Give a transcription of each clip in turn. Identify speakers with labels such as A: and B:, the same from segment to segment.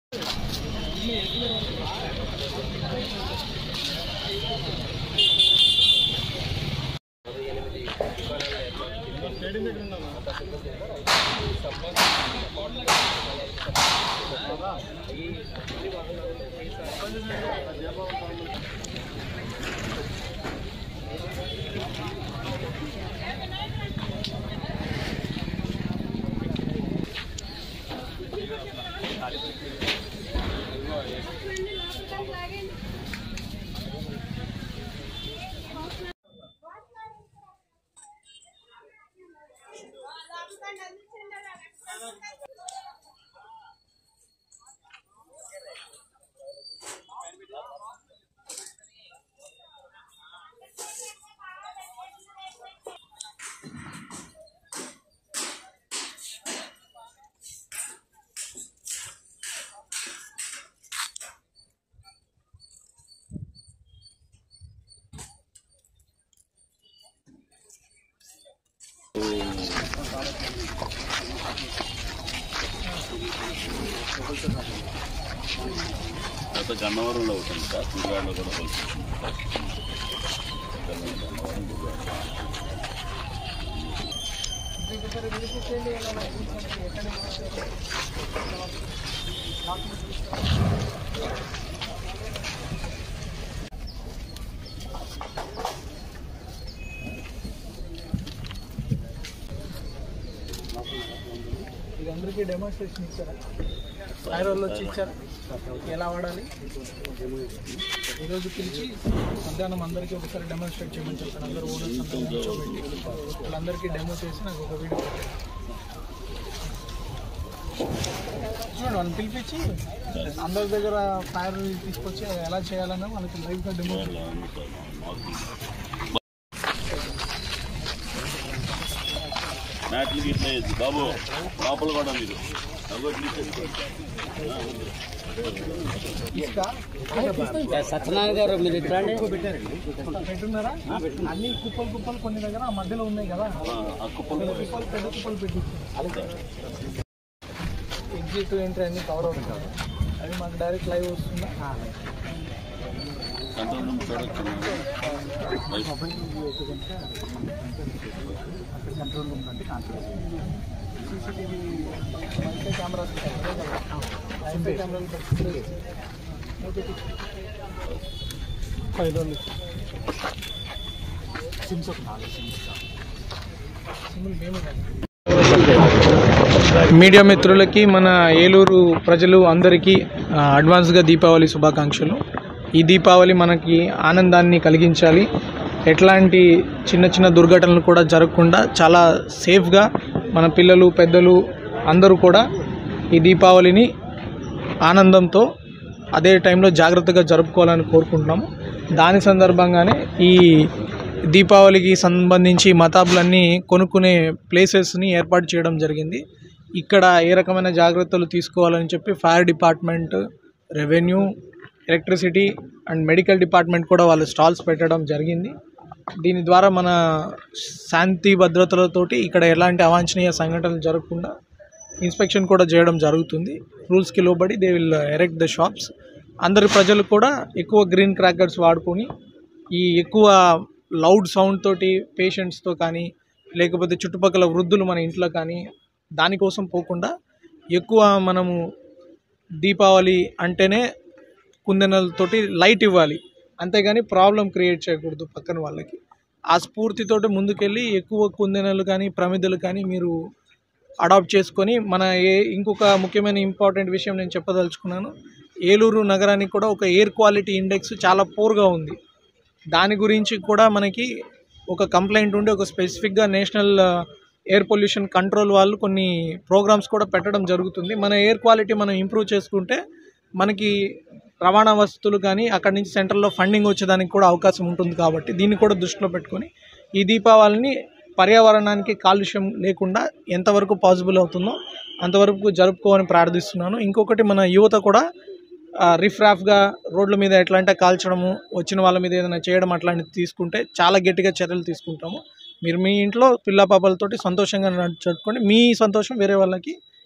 A: గత గన్నవరంలో ఉంటుంది సార్ గుడివాడలో కూడా కొలుస్తుంది
B: ఇది అందరికీ డెమాన్స్ట్రేషన్ ఇచ్చారా ఫైర్ వాళ్ళు వచ్చి ఇచ్చారా ఎలా వాడాలి ఈరోజు పిలిచి మధ్యాహ్నం అందరికీ ఒకసారి డెమాన్స్ట్రేట్ చేయమని చెప్పాను అందరూ ఓనర్స్ అందరూ కూర్చోబెట్టి వాళ్ళందరికీ డెమో చేసి నాకు ఒక వీడియో పెట్టారు చూడండి వాళ్ళని పిలిపించి అందరి దగ్గర ఫైర్ తీసుకొచ్చి అది ఎలా చేయాలన్నా వాళ్ళకి లైవ్గా డెమో
A: మ్యాట్లు గిట్ల వేసి బాబు లోపల కూడా మీరు అగో తీసేసుకోండి.
B: ఇసుక
C: సత్యనారాయణ గారు మీరు ఇట్లా
B: పెట్టున్నారా అన్ని కుప్పలు కుప్పలు కొన్ని దగ్గర ఆ మధ్యలో ఉన్నాయి కదా
A: ఆ, ఆ కుప్పలు కూడా
B: కుప్పలు పెద్ద కుప్పలు పెట్టి ఎగ్జిట్ ఎంట్రీ అన్ని కవర్ అవుతుంది కదా అది మాకు డైరెక్ట్ లైవ్ వస్తుందా
A: కంట్రోల్ రూమ్ చూడొచ్చు
B: కంట్రోల్ రూమ్ అంటే సీసీటీవీ వైఫై కెమెరాస్ వైఫై కెమెరాలు పెట్టుకుంటే ఐదు రోజులు సిమ్స్ ఒక నాలుగు సిమ్స్ సిమ్లు మేమే కాదు మీడియా మిత్రులకి మన ఏలూరు ప్రజలు అందరికీ ఆ, అడ్వాన్స్గా దీపావళి శుభాకాంక్షలు ఈ దీపావళి మనకి ఆనందాన్ని కలిగించాలి ఎట్లాంటి చిన్న చిన్న దుర్ఘటనలు కూడా జరగకుండా చాలా సేఫ్గా మన పిల్లలు పెద్దలు అందరూ కూడా ఈ దీపావళిని ఆనందంతో అదే టైంలో జాగ్రత్తగా జరుపుకోవాలని కోరుకుంటున్నాము దాని సందర్భంగానే ఈ దీపావళికి సంబంధించి మతాబులన్నీ కొనుక్కునే ప్లేసెస్ని ఏర్పాటు చేయడం జరిగింది ఇక్కడ ఏ రకమైన జాగ్రత్తలు తీసుకోవాలని చెప్పి fire department revenue electricity and medical department కూడా వాళ్ళు స్టాల్స్ పెట్టడం జరిగింది దీని ద్వారా మన శాంతి భద్రతలతోటి ఇక్కడ ఎలాంటి అవాంఛనీయ సంఘటనలు జరగకుండా ఇన్స్పెక్షన్ కూడా చేయడం జరుగుతుంది రూల్స్కి లోబడి they will erect the shops అందరి ప్రజలు కూడా ఎక్కువ గ్రీన్ క్రాకర్స్ వాడుకొని ఈ ఎక్కువ లౌడ్ సౌండ్ తోటి పేషెంట్స్తో కానీ లేకపోతే చుట్టుపక్కల వృద్ధులు మన ఇంట్లో కానీ దానికోసం పోకుండా ఎక్కువ మనము దీపావళి అంటేనే కుందనలతోటి లైట్ ఇవ్వాలి అంతేగాని ప్రాబ్లం క్రియేట్ చేయకూడదు పక్కన వాళ్ళకి ఆ స్ఫూర్తితోటి ముందుకెళ్ళి ఎక్కువ కుందెనలు కానీ ప్రమిదలు కానీ మీరు అడాప్ట్ చేసుకొని మన ఏ ఇంకొక ముఖ్యమైన ఇంపార్టెంట్ విషయం నేను చెప్పదలుచుకున్నాను ఏలూరు నగరానికి కూడా ఒక ఎయిర్ క్వాలిటీ ఇండెక్స్ చాలా పూర్గా ఉంది దాని గురించి కూడా మనకి ఒక కంప్లైంట్ ఉండి ఒక స్పెసిఫిక్గా నేషనల్ ఎయిర్ పొల్యూషన్ కంట్రోల్ వాళ్ళు కొన్ని ప్రోగ్రామ్స్ కూడా పెట్టడం జరుగుతుంది మన ఎయిర్ క్వాలిటీ మనం ఇంప్రూవ్ చేసుకుంటే మనకి రవాణా వస్తువులు కానీ అక్కడి నుంచి సెంట్రల్లో ఫండింగ్ వచ్చేదానికి కూడా అవకాశం ఉంటుంది కాబట్టి దీన్ని కూడా దృష్టిలో పెట్టుకొని ఈ దీపావళిని పర్యావరణానికి కాలుష్యం లేకుండా ఎంతవరకు పాసిబుల్ అవుతుందో అంతవరకు జరుపుకోవాలని ప్రార్థిస్తున్నాను ఇంకొకటి మన యువత కూడా రిఫ్రాఫ్గా రోడ్ల మీద ఎట్లా అంటే కాల్చడము వచ్చిన వాళ్ళ మీద ఏదైనా చేయడం అట్లాంటివి తీసుకుంటే చాలా గట్టిగా చర్యలు తీసుకుంటాము మీరు మీ ఇంట్లో పిల్ల పాపలతోటి సంతోషంగా నడు- జరుపుకోండి మీ సంతోషం వేరే వాళ్ళకి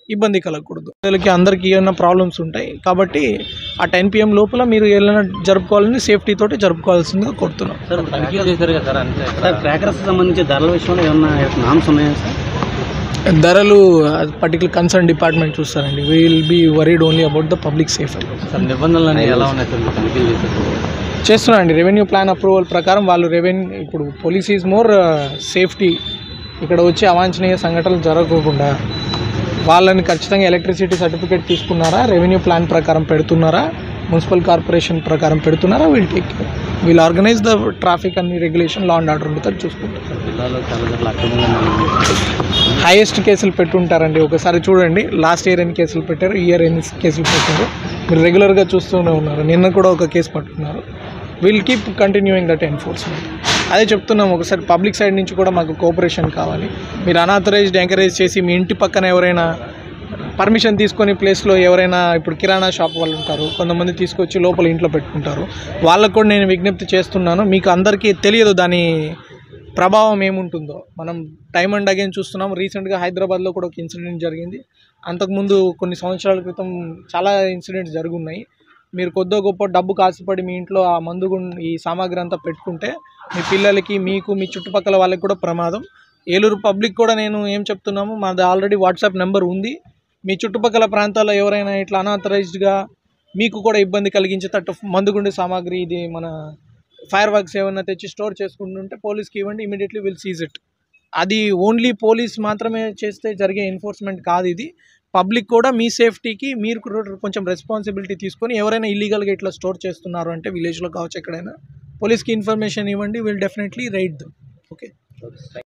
B: ఇబ్బంది కలగకూడదు పిల్లలకి అందరికీ ఏమైనా ప్రాబ్లమ్స్ ఉంటాయి కాబట్టి ఆ టెన్ పిఎం లోపల మీరు ఏమైనా జరుపుకోవాలని సేఫ్టీ తోటి జరుపుకోవాల్సిందిగా కోరుతున్నాం
C: సార్ తనిఖీలు చేశారు కదా సార్ అంతే సార్ క్రాకర్స్ సంబంధించి ధరల విషయంలో ఏమన్నా నామ్స్ ఉన్నాయా సార్
B: ధరలు పర్టికులర్ కన్సర్న్ డిపార్ట్మెంట్ చూస్తారండి will be worried only about the public safety
C: sir నిబంధనలు అనేవి ఎలా ఉన్నాయి సార్ మీరు తనిఖీలు చేశారు
B: చేస్తున్నారండి రెవెన్యూ ప్లాన్ అప్రూవల్ ప్రకారం వాళ్ళు రెవెన్యూ ఇప్పుడు పోలీస్ ఈజ్ మోర్ సేఫ్టీ ఇక్కడ వచ్చే అవాంఛనీయ సంఘటనలు జరగకుండా వాళ్ళని ఖచ్చితంగా ఎలక్ట్రిసిటీ సర్టిఫికేట్ తీసుకున్నారా రెవెన్యూ ప్లాన్ ప్రకారం పెడుతున్నారా మున్సిపల్ కార్పొరేషన్ ప్రకారం పెడుతున్నారా we'll take we'll organise the traffic అన్ని రెగ్యులేషన్ లా అండ్ ఆర్డర్ ఉంటుంది చూసుకుంటారు
C: సార్ జిల్లాలో చాలా ధరలు అక్రమంగా ఉన్నాయి.
B: హైయెస్ట్ కేసులు పెట్టుంటారండి ఒకసారి చూడండి లాస్ట్ ఇయర్ ఎన్ని కేసులు పెట్టారు ఈ ఇయర్ ఎన్ని కేసులు పెట్టారు మీరు రెగ్యులర్గా చూస్తూనే ఉన్నారు నిన్న కూడా ఒక కేసు పట్టుకున్నారు will keep continuing that enforcement అదే చెప్తున్నాం ఒకసారి పబ్లిక్ సైడ్ నుంచి కూడా మాకు కోఆపరేషన్ కావాలి మీరు అనాథరైజ్డ్ ఎంకరేజ్ చేసి మీ ఇంటి పక్కన ఎవరైనా పర్మిషన్ తీసుకొని ప్లేస్లో ఎవరైనా ఇప్పుడు కిరాణా షాప్ వాళ్ళు ఉంటారు కొంతమంది తీసుకొచ్చి లోపల ఇంట్లో పెట్టుకుంటారు వాళ్ళకు కూడా నేను విజ్ఞప్తి చేస్తున్నాను మీకు అందరికీ తెలియదు దాని ప్రభావం ఏముంటుందో మనం టైమ్ అండ్ అగైన్ చూస్తున్నాం రీసెంట్గా హైదరాబాద్లో కూడా ఒక ఇన్సిడెంట్ జరిగింది అంతకుముందు కొన్ని సంవత్సరాల క్రితం చాలా ఇన్సిడెంట్స్ జరుగున్నాయి మీరు కొద్దో గొప్ప డబ్బు కాసిపడి మీ ఇంట్లో ఆ మందు గుం- ఈ సామాగ్రి అంతా పెట్టుకుంటే మీ పిల్లలకి మీకు మీ చుట్టుపక్కల వాళ్ళకి కూడా ప్రమాదం ఏలూరు పబ్లిక్ కూడా నేను ఏం చెప్తున్నాము మాది ఆల్రెడీ వాట్సాప్ నెంబర్ ఉంది మీ చుట్టుపక్కల ప్రాంతాల్లో ఎవరైనా ఇట్లా అనాథరైజ్డ్గా మీకు కూడా ఇబ్బంది కలిగించేటట్టు మందుగుండు సామాగ్రి ఇది మన ఫైర్ వర్క్స్ ఏమైనా తెచ్చి స్టోర్ చేసుకుంటుంటే పోలీస్కి ఇవ్వండి ఇమీడియట్లీ విల్ సీజ్ ఇట్ అది ఓన్లీ పోలీస్ మాత్రమే చేస్తే జరిగే ఎన్ఫోర్స్మెంట్ కాదు ఇది పబ్లిక్ కూడా మీ సేఫ్టీకి మీరు కూడా కొంచెం రెస్పాన్సిబిలిటీ తీసుకొని ఎవరైనా ఇల్లీగల్గా ఇట్లా స్టోర్ చేస్తున్నారు అంటే విలేజ్లో కావచ్చు ఎక్కడైనా పోలీస్కి ఇన్ఫర్మేషన్ ఇవ్వండి will definitely raid them okay